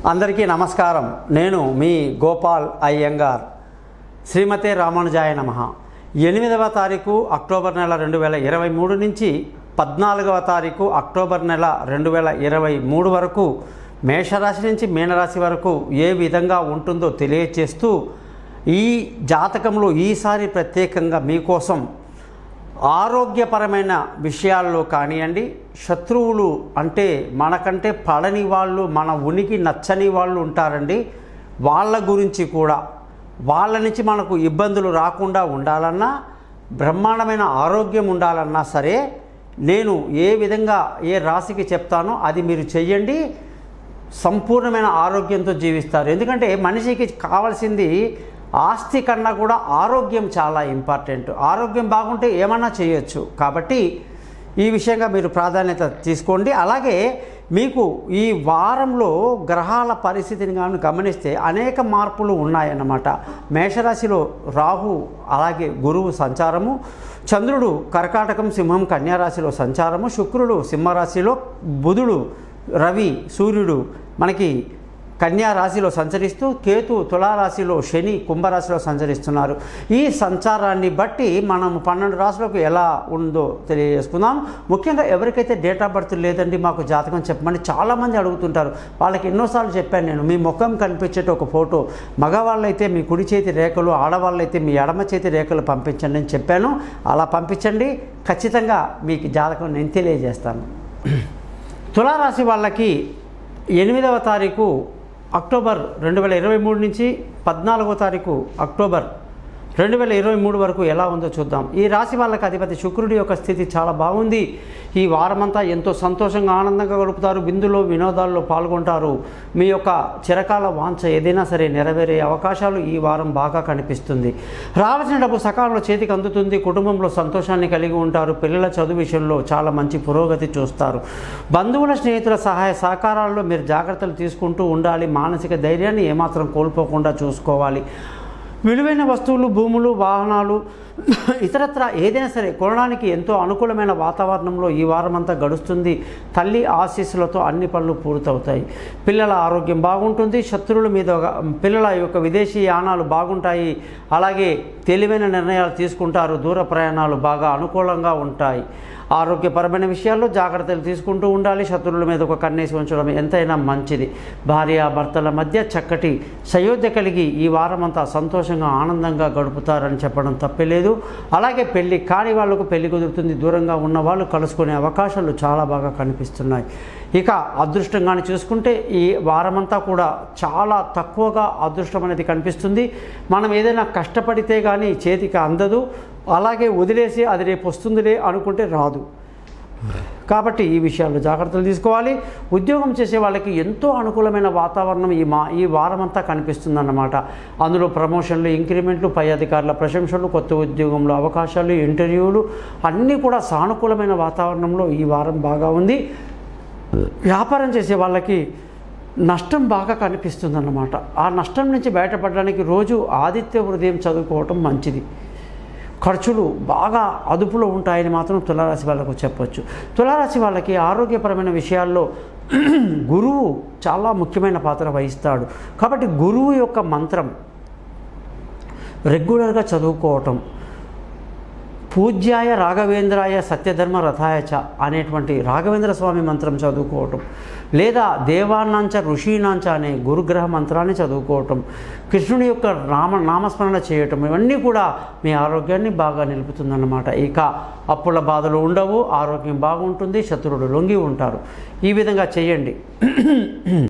అందరికీ నమస్కారం నేను మీ గోపాల్ అయ్యంగార్ శ్రీమతే రామానుజాయ నమ ఎనిమిదవ తారీఖు అక్టోబర్ నెల రెండు వేల ఇరవై మూడు నుంచి పద్నాలుగవ తారీఖు అక్టోబర్ నెల రెండు వేల ఇరవై మూడు వరకు మేషరాశి నుంచి మీనరాశి వరకు ఏ విధంగా ఉంటుందో తెలియచేస్తూ ఈ జాతకంలో ఈసారి ప్రత్యేకంగా మీకోసం ఆరోగ్యపరమైన విషయాల్లో కానివ్వండి శత్రువులు అంటే మనకంటే పడని వాళ్ళు మన ఉనికి నచ్చని వాళ్ళు ఉంటారండి వాళ్ళ గురించి కూడా వాళ్ళ నుంచి మనకు ఇబ్బందులు రాకుండా ఉండాలన్నా బ్రహ్మాండమైన ఆరోగ్యం ఉండాలన్నా సరే నేను ఏ విధంగా ఏ రాశికి చెప్తానో అది మీరు చెయ్యండి సంపూర్ణమైన ఆరోగ్యంతో జీవిస్తారు ఎందుకంటే మనిషికి కావాల్సింది ఆస్తి కన్నా కూడా ఆరోగ్యం చాలా ఇంపార్టెంట్ ఆరోగ్యం బాగుంటే ఏమన్నా చేయొచ్చు కాబట్టి ఈ విషయంగా మీరు ప్రాధాన్యత తీసుకోండి అలాగే మీకు ఈ వారంలో గ్రహాల పరిస్థితిని కానీ గమనిస్తే అనేక మార్పులు ఉన్నాయన్నమాట మేషరాశిలో రాహు అలాగే గురువు సంచారము చంద్రుడు కర్కాటకం సింహం కన్యారాశిలో సంచారము శుక్రుడు సింహరాశిలో బుధుడు రవి సూర్యుడు మనకి కన్యా రాశిలో సంచరిస్తూ కేతు తులారాశిలో శని కుంభరాశిలో సంచరిస్తున్నారు ఈ సంచారాన్ని బట్టి మనం పన్నెండు రాశులకు ఎలా ఉందో తెలియజేసుకుందాం ముఖ్యంగా ఎవరికైతే డేట్ ఆఫ్ బర్త్ లేదండి మాకు జాతకం చెప్పమని చాలామంది అడుగుతుంటారు వాళ్ళకి ఎన్నోసార్లు చెప్పాను నేను మీ ముఖం కనిపించేట ఒక ఫోటో మగవాళ్ళైతే మీ కుడి చేతి రేఖలు ఆడవాళ్ళైతే మీ ఎడమ చేతి రేఖలు పంపించండి అని చెప్పాను అలా పంపించండి ఖచ్చితంగా మీకు జాతకం నేను తెలియజేస్తాను తులారాశి వాళ్ళకి ఎనిమిదవ తారీఖు అక్టోబర్ రెండు వేల ఇరవై మూడు నుంచి పద్నాలుగో తారీఖు అక్టోబర్ రెండు వేల ఇరవై మూడు వరకు ఎలా ఉందో చూద్దాం ఈ రాశి వాళ్ళకి అధిపతి శుక్రుడి యొక్క స్థితి చాలా బాగుంది ఈ వారమంతా ఎంతో సంతోషంగా ఆనందంగా గడుపుతారు విందులో వినోదాల్లో పాల్గొంటారు మీ యొక్క చిరకాల వాంఛ ఏదైనా సరే నెరవేరే అవకాశాలు ఈ వారం బాగా కనిపిస్తుంది రావాల్సిన డబ్బు సకాలంలో చేతికి అందుతుంది కుటుంబంలో సంతోషాన్ని కలిగి ఉంటారు పిల్లల చదువు విషయంలో చాలా మంచి పురోగతి చూస్తారు బంధువుల స్నేహితుల సహాయ సహకారాల్లో మీరు జాగ్రత్తలు తీసుకుంటూ ఉండాలి మానసిక ధైర్యాన్ని ఏమాత్రం కోల్పోకుండా చూసుకోవాలి విలువైన వస్తువులు భూములు వాహనాలు ఇతరత్ర ఏదైనా సరే కొనడానికి ఎంతో అనుకూలమైన వాతావరణంలో ఈ వారమంతా గడుస్తుంది తల్లి ఆశీస్సులతో అన్ని పనులు పూర్తవుతాయి పిల్లల ఆరోగ్యం బాగుంటుంది శత్రువుల మీద పిల్లల యొక్క విదేశీ యానాలు బాగుంటాయి అలాగే తెలివైన నిర్ణయాలు తీసుకుంటారు దూర ప్రయాణాలు బాగా అనుకూలంగా ఉంటాయి ఆరోగ్యపరమైన విషయాల్లో జాగ్రత్తలు తీసుకుంటూ ఉండాలి శత్రువుల మీద ఒక కన్నేసి ఉంచడం ఎంతైనా మంచిది భార్య భర్తల మధ్య చక్కటి సయోధ్య కలిగి ఈ వారమంతా సంతోషంగా ఆనందంగా గడుపుతారని చెప్పడం తప్పలేదు అలాగే పెళ్లి కాని వాళ్ళకు పెళ్లి కుదురుతుంది దూరంగా ఉన్న వాళ్ళు కలుసుకునే అవకాశాలు చాలా బాగా కనిపిస్తున్నాయి ఇక అదృష్టంగాని చూసుకుంటే ఈ వారమంతా కూడా చాలా తక్కువగా అదృష్టం అనేది కనిపిస్తుంది మనం ఏదైనా కష్టపడితే కానీ చేతికి అందదు అలాగే వదిలేసి అది రేపు వస్తుందిలే అనుకుంటే రాదు కాబట్టి ఈ విషయాల్లో జాగ్రత్తలు తీసుకోవాలి ఉద్యోగం చేసే వాళ్ళకి ఎంతో అనుకూలమైన వాతావరణం ఈ మా ఈ వారమంతా కనిపిస్తుందన్నమాట అందులో ప్రమోషన్లు ఇంక్రిమెంట్లు పై అధికారుల ప్రశంసలు కొత్త ఉద్యోగంలో అవకాశాలు ఇంటర్వ్యూలు అన్నీ కూడా సానుకూలమైన వాతావరణంలో ఈ వారం బాగా ఉంది వ్యాపారం చేసే వాళ్ళకి నష్టం బాగా కనిపిస్తుందన్నమాట ఆ నష్టం నుంచి బయటపడడానికి రోజు ఆదిత్య హృదయం చదువుకోవటం మంచిది ఖర్చులు బాగా అదుపులో ఉంటాయని మాత్రం తులారాశి వాళ్ళకు చెప్పొచ్చు తులారాశి వాళ్ళకి ఆరోగ్యపరమైన విషయాల్లో గురువు చాలా ముఖ్యమైన పాత్ర వహిస్తాడు కాబట్టి గురువు యొక్క మంత్రం రెగ్యులర్గా చదువుకోవటం పూజ్యాయ రాఘవేంద్రాయ సత్యధర్మ రథాయ చ అనేటువంటి రాఘవేంద్ర స్వామి మంత్రం చదువుకోవటం లేదా దేవాన్నాంచ ఋషీనాంచ అనే గురుగ్రహ మంత్రాన్ని చదువుకోవటం కృష్ణుని యొక్క నామ నామస్మరణ చేయటం ఇవన్నీ కూడా మీ ఆరోగ్యాన్ని బాగా నిలుపుతుందన్నమాట ఇక అప్పుల బాధలు ఉండవు ఆరోగ్యం బాగుంటుంది శత్రువులు లొంగి ఉంటారు ఈ విధంగా చేయండి